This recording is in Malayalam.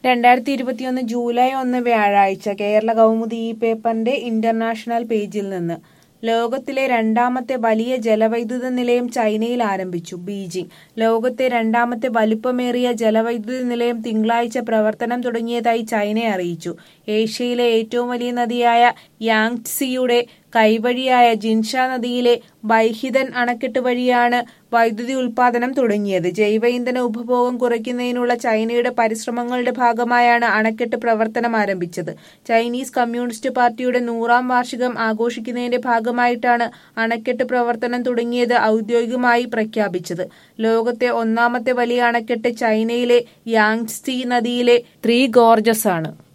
രണ്ടായിരത്തി ഇരുപത്തിയൊന്ന് ജൂലൈ ഒന്ന് വ്യാഴാഴ്ച കേരള കൗമുദി ഈ പേപ്പറിന്റെ ഇന്റർനാഷണൽ പേജിൽ നിന്ന് ലോകത്തിലെ രണ്ടാമത്തെ വലിയ ജലവൈദ്യുത നിലയം ചൈനയിൽ ആരംഭിച്ചു ബീജിംഗ് ലോകത്തെ രണ്ടാമത്തെ വലിപ്പമേറിയ ജലവൈദ്യുത നിലയം തിങ്കളാഴ്ച പ്രവർത്തനം തുടങ്ങിയതായി ചൈന അറിയിച്ചു ഏഷ്യയിലെ ഏറ്റവും വലിയ നദിയായ യാങ്സിയുടെ കൈവഴിയായ ജിൻഷ നദിയിലെ ബൈഹിതൻ അണക്കെട്ട് വഴിയാണ് വൈദ്യുതി ഉൽപാദനം തുടങ്ങിയത് ജൈവ ഇന്ധന ഉപഭോഗം കുറയ്ക്കുന്നതിനുള്ള ചൈനയുടെ പരിശ്രമങ്ങളുടെ ഭാഗമായാണ് അണക്കെട്ട് പ്രവർത്തനം ആരംഭിച്ചത് ചൈനീസ് കമ്മ്യൂണിസ്റ്റ് പാർട്ടിയുടെ നൂറാം വാർഷികം ആഘോഷിക്കുന്നതിന്റെ ഭാഗമായിട്ടാണ് അണക്കെട്ട് പ്രവർത്തനം തുടങ്ങിയത് ഔദ്യോഗികമായി പ്രഖ്യാപിച്ചത് ലോകത്തെ ഒന്നാമത്തെ വലിയ അണക്കെട്ട് ചൈനയിലെ യാങ്സി നദിയിലെ ത്രീ ഗോർജസ് ആണ്